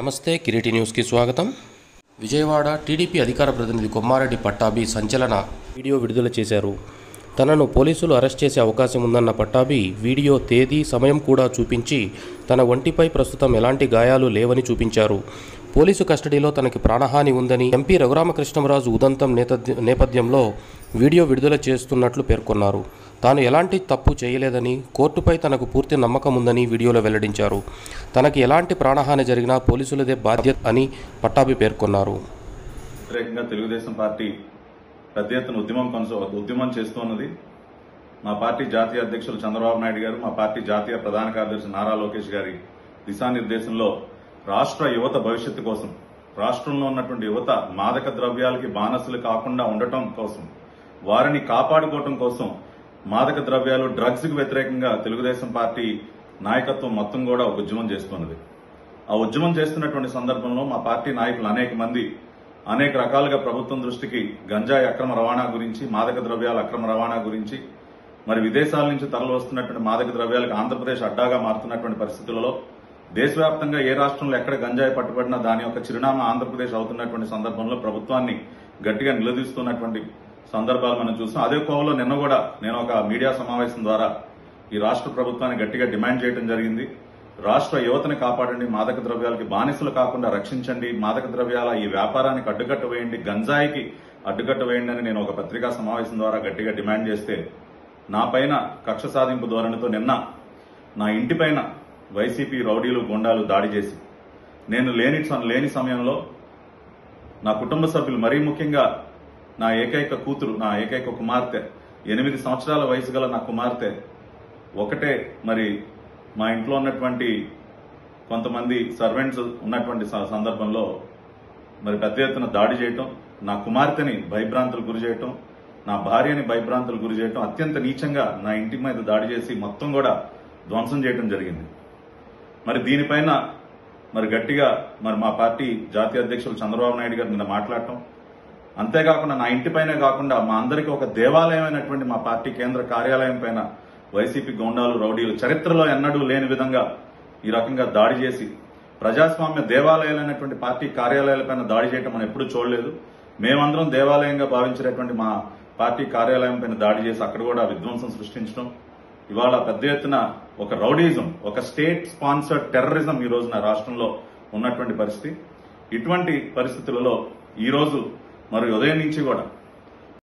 నమస్తే కిరీటి న్యూస్కి స్వాగతం విజయవాడ టీడీపీ అధికార ప్రతినిధి కొమ్మారెడ్డి పట్టాభి సంచలన వీడియో విడుదల చేశారు తనను పోలీసులు అరెస్ట్ చేసే అవకాశం ఉందన్న పట్టాభి వీడియో తేదీ సమయం కూడా చూపించి తన ఒంటిపై ప్రస్తుతం ఎలాంటి గాయాలు లేవని చూపించారు పోలీసు కస్టడీలో తనకి ప్రాణహాని ఉందని ఎంపీ రఘురామకృష్ణరాజు ఉదంతం నేపథ్య నేపథ్యంలో వీడియో విడుదల చేస్తున్నట్లు పేర్కొన్నారు తాను ఎలాంటి తప్పు చేయలేదని కోర్టుపై తనకు పూర్తి నమ్మకం ఉందని వీడియోలో వెల్లడించారు తనకి ఎలాంటి ప్రాణహాని జరిగినా పోలీసులదే బాధ్యత అని పట్టాభి పేర్కొన్నారు వ్యతిరేకంగా తెలుగుదేశం పార్టీ పెద్ద ఎత్తున ఉద్యమం కొనసా ఉద్యమం చేస్తున్నది మా పార్టీ జాతీయ అధ్యక్షులు చంద్రబాబు నాయుడు గారు మా పార్టీ జాతీయ ప్రధాన కార్యదర్శి నారా లోకేష్ గారి దిశానిర్దేశంలో రాష్ట్ర యువత భవిష్యత్తు కోసం రాష్ట్రంలో ఉన్నటువంటి యువత మాదక ద్రవ్యాలకి బానసులు కాకుండా ఉండటం కోసం వారిని కాపాడుకోవటం కోసం మాదక ద్రవ్యాలు డ్రగ్స్ కు వ్యతిరేకంగా తెలుగుదేశం పార్టీ నాయకత్వం మొత్తం కూడా ఒక ఉద్యమం చేస్తున్నది ఆ ఉద్యమం చేస్తున్నటువంటి సందర్భంలో మా పార్టీ నాయకులు అనేక మంది అనేక రకాలుగా ప్రభుత్వం దృష్టికి గంజాయి అక్రమ రవాణా గురించి మాదక ద్రవ్యాల అక్రమ రవాణా గురించి మరి విదేశాల నుంచి తరలి వస్తున్నటువంటి మాదక ద్రవ్యాలకు ఆంధ్రప్రదేశ్ అడ్డాగా మారుతున్నటువంటి పరిస్థితులలో దేశవ్యాప్తంగా ఏ రాష్ట్రంలో ఎక్కడ గంజాయి పట్టుబడినా దాని యొక్క చిరునామా ఆంధ్రప్రదేశ్ అవుతున్నటువంటి సందర్భంలో ప్రభుత్వాన్ని గట్టిగా నిలదీస్తున్నటువంటి సందర్భాలు మనం చూస్తాం అదే కోవలో నిన్న కూడా నేను ఒక మీడియా సమావేశం ద్వారా ఈ రాష్ట్ర ప్రభుత్వాన్ని గట్టిగా డిమాండ్ చేయడం జరిగింది రాష్ట్ర యువతని కాపాడండి మాదక ద్రవ్యాలకి బానిసలు కాకుండా రక్షించండి మాదక ద్రవ్యాల ఈ వ్యాపారానికి అడ్డుకట్ట వేయండి గంజాయికి అడ్డుకట్ట వేయండి అని నేను ఒక పత్రికా సమావేశం ద్వారా గట్టిగా డిమాండ్ చేస్తే నా పైన కక్ష సాధింపు ధోరణితో నిన్న నా ఇంటి పైన వైసీపీ రౌడీలు గుండాలు దాడి చేసి నేను లేని లేని సమయంలో నా కుటుంబ సభ్యులు మరీ ముఖ్యంగా నా ఏకైక కూతురు నా ఏకైక కుమార్తె ఎనిమిది సంవత్సరాల వయసు గల నా కుమార్తె ఒకటే మరి మా ఇంట్లో ఉన్నటువంటి కొంతమంది సర్వెంట్స్ ఉన్నటువంటి స- సందర్భంలో మరి పెద్ద ఎత్తున దాడి చేయటం నా కుమార్తెని భయభ్రాంతులు గురి చేయటం నా భార్యని భయభ్రాంతులు గురి చేయటం అత్యంత నీచంగా నా ఇంటి మీద దాడి చేసి మొత్తం కూడా ధ్వంసం చేయటం జరిగింది మరి దీనిపైన మరి గట్టిగా మరి మా పార్టీ జాతీయ అధ్యక్షులు చంద్రబాబు నాయుడు గారు నిన్న మాట్లాడటం అంతేకాకుండా నా ఇంటిపైనే కాకుండా మా అందరికీ ఒక దేవాలయమైనటువంటి మా పార్టీ కేంద్ర కార్యాలయం పైన వైసీపీ గోండాలు రౌడీలు చరిత్రలో ఎన్నడూ లేని విధంగా ఈ రకంగా దాడి చేసి ప్రజాస్వామ్య దేవాలయాలైనటువంటి పార్టీ కార్యాలయాలపైన దాడి చేయటం మనం ఎప్పుడూ చూడలేదు మేమందరం దేవాలయంగా భావించినటువంటి మా పార్టీ కార్యాలయం పైన దాడి చేసి అక్కడ కూడా విధ్వంసం సృష్టించడం ఇవాళ పెద్ద ఎత్తున ఒక రౌడీజం ఒక స్టేట్ స్పాన్సర్డ్ టెర్రరిజం ఈ రోజున రాష్ట్రంలో ఉన్నటువంటి పరిస్థితి ఇటువంటి పరిస్థితులలో ఈ రోజు మరి ఉదయం నుంచి కూడా